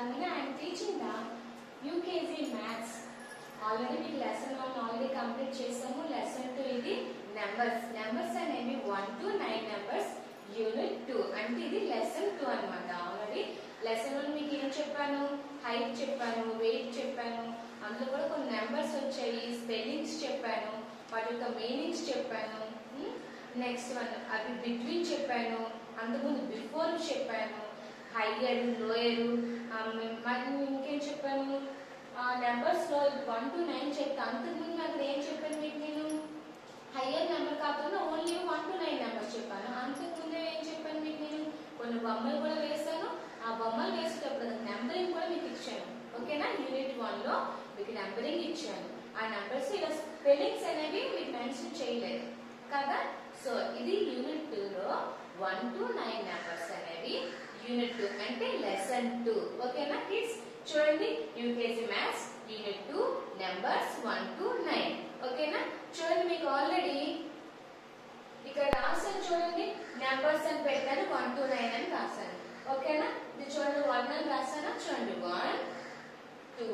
భాగంగానే ఆయన teaching the UKG maths already మీకు లెసన్ వన్ ఆల్రెడీ కంప్లీట్ చేసాము లెసన్ టూ ఇది నెంబర్స్ నెంబర్స్ అనేవి one to nine numbers unit two అంటే ఇది లెసన్ టూ అన్నమాట ఆల్రెడీ లెసన్ వన్ మీకు ఏం చెప్పాను హైట్ చెప్పాను వెయిట్ చెప్పాను అందులో కూడా కొన్ని నెంబర్స్ వచ్చాయి స్పెల్లింగ్స్ చెప్పాను వాటి యొక్క మీనింగ్స్ చెప్పాను నెక్స్ట్ వన్ అవి బిట్వీన్ చెప్పాను అంతకుముందు బిఫోర్ చెప్పాను హయ్యర్ లోయర్ మరి ఇంకేం చెప్పాను నెంబర్స్ లో వన్ టు నైన్ చెప్తా అంతకుముందు అక్కడ ఏం చెప్పాను మీకు నేను హయ్యర్ నెంబర్ కాకుండా only one to nine numbers చెప్పాను అంతకుముందే ఏం చెప్పాను మీకు నేను కొన్ని బొమ్మలు కూడా వేస్తాను ఆ బొమ్మలు వేసేటప్పుడు నెంబరింగ్ కూడా మీకు ఇచ్చాను ఓకేనా యూనిట్ వన్ లో మీకు నెంబరింగ్ ఇచ్చాను ఆ నెంబర్స్ ఇలా స్పెల్లింగ్స్ అనేవి మీకు మెన్షన్ చేయలేదు కదా సో ఇది యూనిట్ టూ లో వన్ టు నైన్ నెంబర్స్ అనేవి యూనిట్ టూ అంటే లెసన్ టూ ఓకేనా కిడ్స్ చూడండి UKG maths unit two numbers one to nine ఓకేనా చూడండి మీకు ఆల్రెడీ ఇక్కడ రాసాను చూడండి నెంబర్స్ అని పెట్టాను వన్ టు నైన్ అని రాసాను ఓకేనా ఇది చూడండి వన్ అని రాసానా చూడండి one two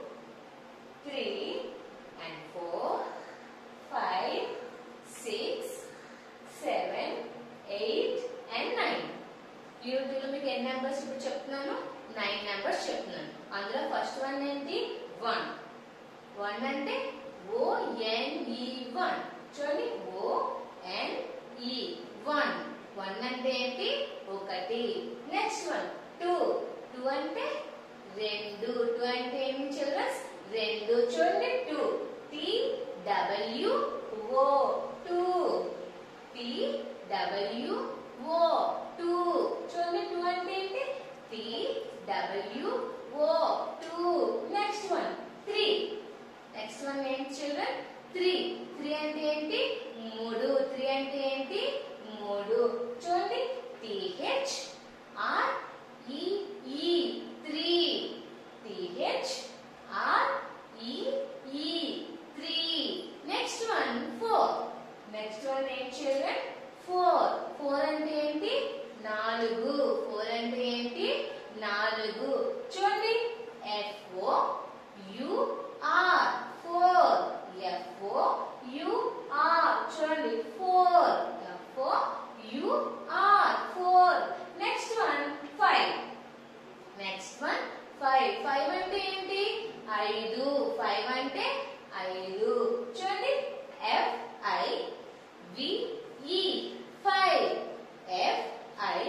three and four five six seven eight and nine యూనిట్లో మీకు ఎన్ని నెంబర్స్ ఇప్పుడు చెప్తున్నాను నైన్ నెంబర్స్ చెప్తున్నాను అందులో ఫస్ట్ వన్ ఏంటి వన్ వన్ అంటే ఓ ఎన్ ఈ వన్ చూడండి ఓ ఎన్ ఈ వన్ వన్ అంటే ఏంటి ఒకటి నెక్స్ట్ వన్ టూ టూ అంటే రెండు టూ అంటే ఏమి చిల్డ్రన్స్ రెండు చూడండి two T W O two T W O two చూడండి టూ అంటే ఏంటి T W O two next one three next one ఏంటి చిల్డ్రన్ త్రీ త్రీ అంటే ఏంటి మూడు త్రీ అంటే ఏంటి మూడు చూడండి T H R E E three T H R E E three next one four next one ఏంటి చిల్డ్రన్ ఫోర్ ఫోర్ అంటే ఏంటి నాలుగు ఫోర్ అంటే ఏంటి నాలుగు చూడండి F O U R four F O U R చూడండి four F O U R four next one five next one five five అంటే ఏంటి ఐదు ఫైవ్ అంటే ఐదు చూడండి F I V E five F I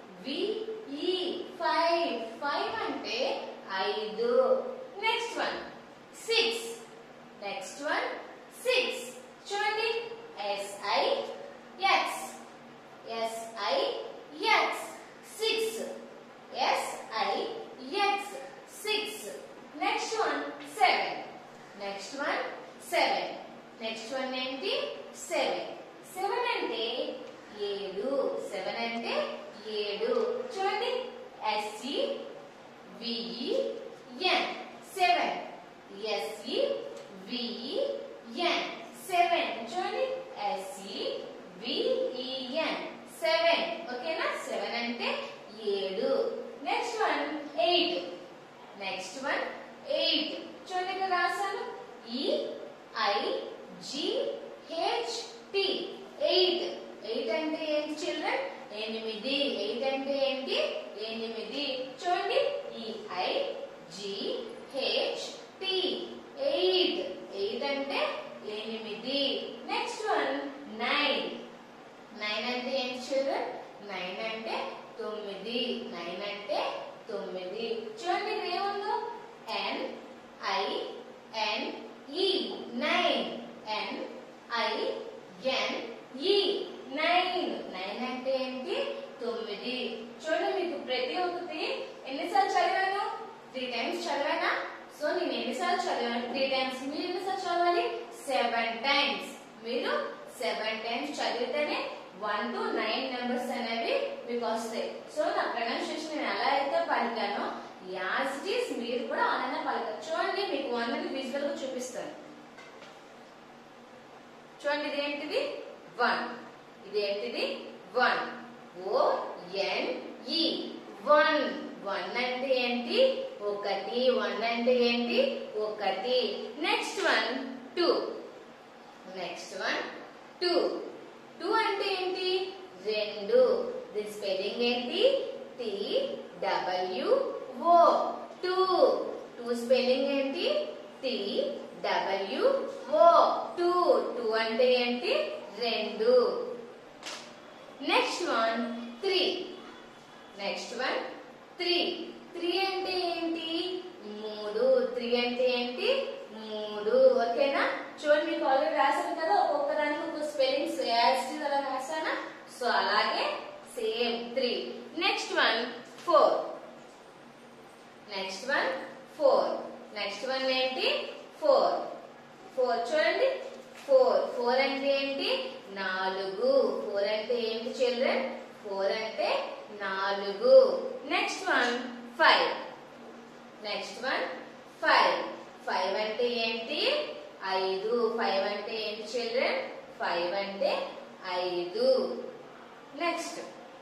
V E five five అంటే ఐదు next one six next one six చూడండి S I X S I X six SI X six next one seven next one seven next one ఏంటి seven seven అంటే ఏడు seven అంటే ఏడు చూడండి S E V E N seven S E V E N seven చూడండి S E V E N seven ఓకేనా seven అంటే ఏడు next one eight next one eight చూడండి ఇక్కడ రాశాను E I G H T eight eight అంటే ఏంటి చిల్డ్రన్ ఎనిమిది ఎయిట్ అంటే ఏంటి ఎనిమిది చూడండి E I G H T eight eight అంటే ఎనిమిది నెక్స్ట్ వన్ నైన్ నైన్ అంటే ఏంటి చిల్డ్రన్ నైన్ అంటే తొమ్మిది నైన్ అంటే తొమ్మిది చూడండి ఇక్కడ ఏముందో ఎన్ ఐ ఎన్ ఈ నైన్ ఎన్ ఐ ఎన్ ఈ నైన్ నైన్ అంటే ఏంటి తొమ్మిది చూడండి మీకు ప్రతి ఒక్కటి ఎన్నిసార్లు చదివాను త్రీ టైమ్స్ చదివానా సో నేను ఎన్నిసార్లు చదివాను త్రీ టైమ్స్ మీరు ఎన్నిసార్లు చదవాలి సెవెన్ టైమ్స్ మీరు సెవెన్ టైమ్స్ చదివితేనే వన్ టు నైన్ నెంబర్స్ అనేవి మీకు వస్తాయి సో నా ప్రొనౌన్సియేషన్ నేను ఎలా అయితే పలికానో యాజ్ ఇట్ ఈస్ మీరు కూడా అలానే పలకాలి చూడండి మీకు వన్ అని విజువల్ గా చూపిస్తాను చూడండి ఇదేంటిది వన్ ఇదేంటిది వన్ ఓ ఎన్ ఈ వన్ వన్ అంటే ఏంటి ఒకటి వన్ అంటే ఏంటి ఒకటి next one two next one two two అంటే ఏంటి రెండు దీని స్పెల్లింగ్ ఏంటి T W O two two spelling ఏంటి T W O two two అంటే ఏంటి రెండు next one three next one three three అంటే ఏంటి మూడు త్రీ అంటే ఏంటి మూడు ఓకేనా చూడండి మీకు ఆల్రెడీ రాశాను కదా ఒక్కొక్క దానికి ఒక్కొక్క స్పెల్లింగ్స్ యాజ్ అలా రాశానా సో అలాగే same three next one four next one four next one ఏంటి ఫోర్ ఫోర్ చూడండి ఫోర్ ఫోర్ అంటే ఏంటి నాలుగు ఫోర్ అంటే ఏంటి చిల్డ్రన్ ఫోర్ అంటే నాలుగు next one five next one five five అంటే ఏంటి ఐదు ఫైవ్ అంటే ఏంటి చిల్డ్రన్ ఫైవ్ అంటే ఐదు next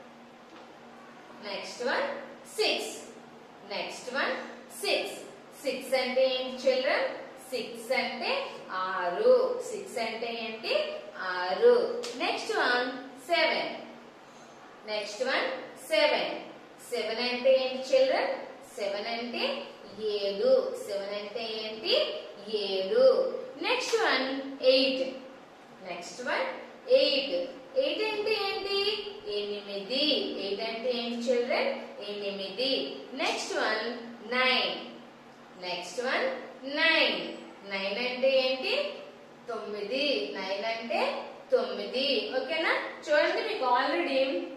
next one six next one six six అంటే ఏంటి చిల్డ్రన్ సిక్స్ అంటే ఆరు సిక్స్ అంటే ఏంటి ఆరు next one seven next one seven seven అంటే ఏంటి చిల్డ్రన్ సెవెన్ అంటే ఏడు సెవెన్ అంటే ఏంటి ఏడు next one eight next one eight eight అంటే ఏంటి ఎనిమిది ఎయిట్ అంటే ఏంటి చిల్డ్రన్ ఎనిమిది next one nine next one nine nine అంటే ఏంటి తొమ్మిది నైన్ అంటే తొమ్మిది ఓకేనా చూడండి మీకు ఆల్రెడీ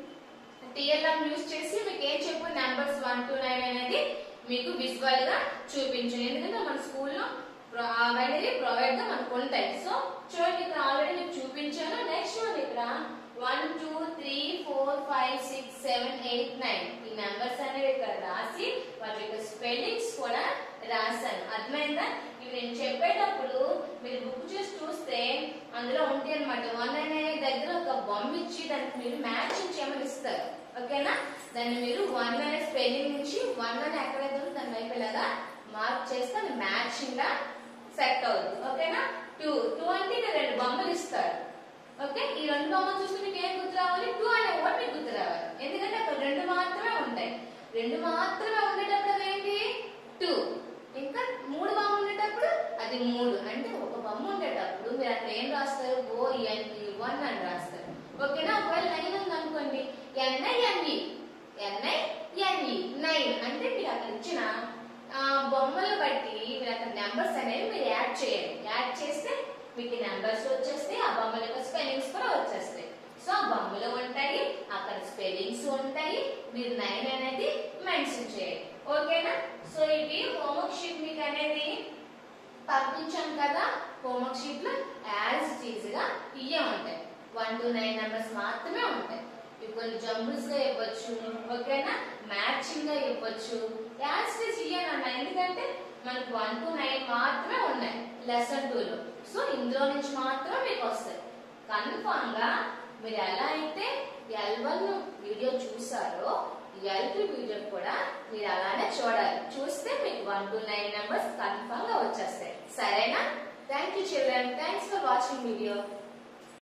టిఎల్ఎం యూజ్ చేసి మీకు ఏం చెప్పు నెంబర్స్ వన్ టు నైన్ అనేది మీకు విజువల్ గా చూపించు ఎందుకంటే మన స్కూల్లో అవన్నీ ప్రొవైడ్ గా మనకు ఉంటాయి సో చూడండి ఇక్కడ ఆల్రెడీ మీకు చూపించాను నెక్స్ట్ వన్ ఇక్కడ one two three four five six seven eight nine ఈ నెంబర్స్ అనేవి ఇక్కడ రాసి వాటి యొక్క స్పెల్లింగ్స్ కూడా రాశాను అర్థమైందా ఇవి నేను చెప్పేటప్పుడు మీరు బుక్ చేసి చూస్తే అందులో ఉంటాయి అనమాట వన్ అనే దగ్గర ఒక బొమ్మ ఇచ్చి దానికి మీరు మ్యాచింగ్ చేయమని ఇస్తారు ఓకేనా దాన్ని మీరు వన్ అనే స్పెల్లింగ్ నుంచి వన్ అని ఎక్కడైతే ఉందో దాని వైపు ఇలాగా మార్క్ చేస్తే అది మ్యాచింగ్ గా సెట్ అవుతుంది ఓకేనా టూ టూ అంటే ఇక్కడ రెండు బొమ్మలు ఇస్తారు ఓకే ఈ రెండు బొమ్మలు చూస్తే మీకు ఏం గుర్తు రావాలి టూ అనే వర్డ్ మీకు గుర్తు రావాలి ఎందుకంటే అక్కడ రెండు మాత్రమే ఉంటాయి రెండు మాత్రమే ఉండేటప్పుడు ఏంటి టూ ఇంకా మూడు బొమ్మ ఉండేటప్పుడు అది మూడు అంటే ఒక బొమ్మ ఉండేటప్పుడు మీరు అక్కడ ఏం రాస్తారు ఓ ఎన్ వన్ అని రాస్తారు ఓకేనా ఒకవేళ నైన్ ఉంది అనుకోండి N I N E N I N E nine అంటే మీరు అక్కడ ఇచ్చిన ఆ, బొమ్మలు బట్టి మీరు అక్కడ నెంబర్స్ అనేవి మీరు యాడ్ చేయండి యాడ్ చేస్తే మీకు నెంబర్స్ వచ్చేస్తాయి ఆ బొమ్మల యొక్క స్పెల్లింగ్స్ కూడా వచ్చేస్తాయి సో ఆ బొమ్మలు ఉంటాయి అక్కడ స్పెల్లింగ్స్ ఉంటాయి మీరు నైన్ అనేది మెన్షన్ చేయండి ఓకేనా సో ఇవి హోంవర్క్ షీట్ మీకు అనేది పంపించాం కదా హోంవర్క్ షీట్ లో యాజ్ ఇట్ గా ఇవే ఉంటాయి వన్ టు నైన్ నెంబర్స్ మాత్రమే ఉంటాయి ఇవి కొన్ని జంబుల్స్ గా ఇవ్వచ్చు ఓకేనా మ్యాచింగ్ గా ఇవ్వచ్చు యాజ్ ఇట్ ఇయ్యానన్న ఎందుకంటే మనకు వన్ టు నైన్ మాత్రమే ఉన్నాయి లెసన్ టూ లో సో ఇందులో నుంచి మాత్రం మీకు వస్తాయి కన్ఫామ్ గా మీరు ఎలా అయితే ఎల్ వన్ వీడియో చూసారో ఎల్ టూ వీడియో కూడా మీరు అలానే చూడాలి చూస్తే మీకు one to nine numbers confirm గా వచ్చేస్తాయి సరేనా thank you children thanks for watching video